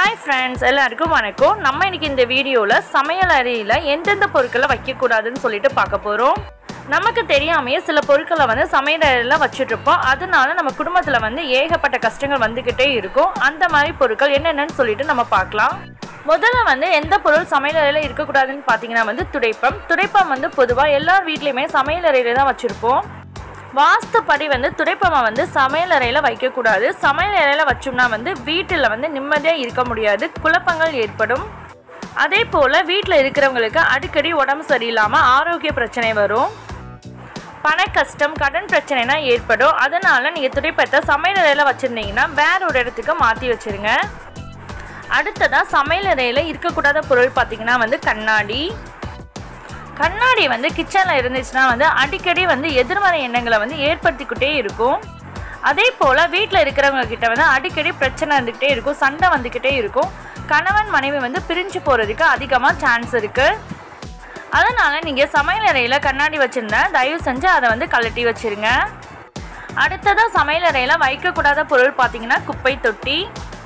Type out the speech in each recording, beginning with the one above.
hi friends எல்லாருக்கும் வணக்கம் நம்ம இன்னைக்கு இந்த வீடியோவில் சமையல் அறையில் எந்தெந்த பொருட்களை வைக்கக்கூடாதுன்னு சொல்லிட்டு பார்க்க போகிறோம் நமக்கு தெரியாமையே சில பொருட்களை வந்து சமையல் அறையில் வச்சுட்ருப்போம் அதனால நம்ம குடும்பத்தில் வந்து ஏகப்பட்ட கஷ்டங்கள் வந்துக்கிட்டே இருக்கும் அந்த மாதிரி பொருட்கள் என்னென்னு சொல்லிட்டு நம்ம பார்க்கலாம் முதல்ல வந்து எந்த பொருள் சமையல் அறையில் இருக்கக்கூடாதுன்னு பார்த்தீங்கன்னா வந்து துடைப்பம் துடைப்பம் வந்து பொதுவாக எல்லார் வீட்லேயுமே சமையல் அறையில் தான் வச்சுருப்போம் வாஸ்துப்படி வந்து துடைப்பமை வந்து சமையல் அறையில் வைக்கக்கூடாது சமையல் அறையில் வச்சோம்னா வந்து வீட்டில் வந்து நிம்மதியாக இருக்க முடியாது குழப்பங்கள் ஏற்படும் அதே போல் வீட்டில் இருக்கிறவங்களுக்கு அடிக்கடி உடம்பு சரியில்லாமல் ஆரோக்கிய பிரச்சனை வரும் பண கஷ்டம் கடன் பிரச்சனைனா ஏற்படும் அதனால் நீங்கள் துடைப்பத்தை சமையல் அறையில் வச்சுருந்தீங்கன்னா வேற ஒரு இடத்துக்கு மாற்றி வச்சுருங்க அடுத்ததாக சமையல் அறையில் இருக்கக்கூடாத பொருள் பார்த்தீங்கன்னா வந்து கண்ணாடி கண்ணாடி வந்து கிச்சனில் இருந்துச்சுன்னா வந்து அடிக்கடி வந்து எதிர்மறை எண்ணங்களை வந்து ஏற்படுத்திக்கிட்டே இருக்கும் அதே போல் வீட்டில் இருக்கிறவங்க கிட்ட வந்து அடிக்கடி பிரச்சனை இருந்துக்கிட்டே இருக்கும் சண்டை வந்துக்கிட்டே இருக்கும் கணவன் மனைவி வந்து பிரிஞ்சு போகிறதுக்கு அதிகமாக சான்ஸ் இருக்குது அதனால் நீங்கள் சமையல் அறையில் கண்ணாடி வச்சுருந்தா தயவு செஞ்சு அதை வந்து கழட்டி வச்சுருங்க அடுத்ததாக சமையல் அறையில் வைக்கக்கூடாத பொருள் பார்த்தீங்கன்னா குப்பை தொட்டி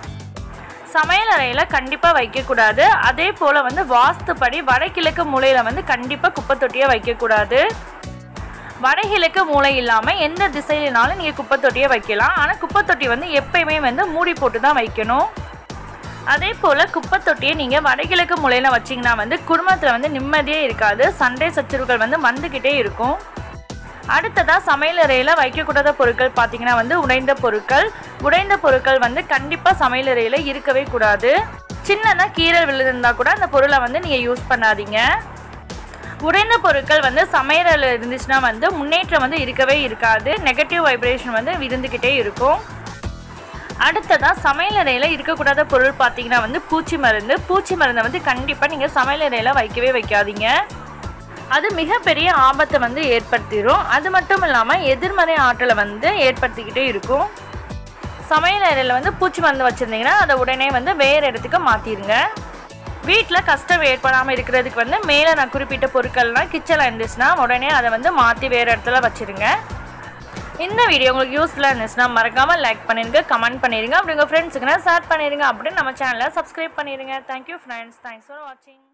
சமையல் அறையில் கண்டிப்பாக வைக்கக்கூடாது அதே போல் வந்து வாஸ்துப்படி வடகிழக்கு மூலையில் வந்து கண்டிப்பாக குப்பை தொட்டியை வைக்கக்கூடாது வடகிழக்கு மூலை இல்லாமல் எந்த திசையினாலும் நீங்கள் குப்பை தொட்டியை வைக்கலாம் ஆனால் குப்பை தொட்டி வந்து எப்பயுமே வந்து மூடி போட்டு தான் வைக்கணும் அதே போல் குப்பை தொட்டியை நீங்கள் வடகிழக்கு மூலையில் வச்சிங்கன்னா வந்து குடும்பத்தில் வந்து நிம்மதியே இருக்காது சண்டை சச்சரவுகள் வந்து வந்துக்கிட்டே இருக்கும் அடுத்ததாக சமையல் அறையில் வைக்கக்கூடாத பொருட்கள் பார்த்தீங்கன்னா வந்து உடைந்த பொருட்கள் உடைந்த பொருட்கள் வந்து கண்டிப்பாக சமையல் அறையில் இருக்கவே கூடாது சின்னதாக கீரல் விழுந்திருந்தா கூட அந்த பொருளை வந்து நீங்கள் யூஸ் பண்ணாதீங்க உடைந்த பொருட்கள் வந்து சமையல் அறையில் இருந்துச்சுன்னா வந்து முன்னேற்றம் வந்து இருக்கவே இருக்காது நெகட்டிவ் வைப்ரேஷன் வந்து இருந்துக்கிட்டே இருக்கும் அடுத்ததாக சமையல் அறையில் இருக்கக்கூடாத பொருள் பார்த்தீங்கன்னா வந்து பூச்சி மருந்து பூச்சி மருந்தை வந்து கண்டிப்பாக நீங்கள் சமையல் அறையில் வைக்கவே வைக்காதீங்க அது மிகப்பெரிய ஆபத்தை வந்து ஏற்படுத்திடும் அது மட்டும் இல்லாமல் எதிர்மறை ஆற்றலை வந்து ஏற்படுத்திக்கிட்டே இருக்கும் சமையல் அறையில் வந்து பூச்சி மருந்து வச்சுருந்தீங்கன்னா அதை உடனே வந்து வேறு இடத்துக்கு மாற்றிடுங்க வீட்டில் கஷ்டம் ஏற்படாமல் இருக்கிறதுக்கு வந்து மேலே நான் குறிப்பிட்ட பொருட்கள்லாம் கிச்சனில் இருந்துச்சுன்னா உடனே அதை வந்து மாற்றி வேறு இடத்துல வச்சுருங்க இந்த வீடியோ உங்களுக்கு யூஸ்ஃபுல்லாக இருந்துச்சுன்னா மறக்காமல் லைக் பண்ணிடுங்க கமெண்ட் பண்ணிடுங்க அப்படி உங்கள் ஃப்ரெண்ட்ஸுக்குன்னா ஷேர் பண்ணிடுங்க அப்படின்னு நம்ம சேனலை சப்ஸ்கிரைப் பண்ணிடுங்க தேங்க்யூ ஃப்ரெண்ட்ஸ் தேங்க்ஸ் ஃபார் வாட்சிங்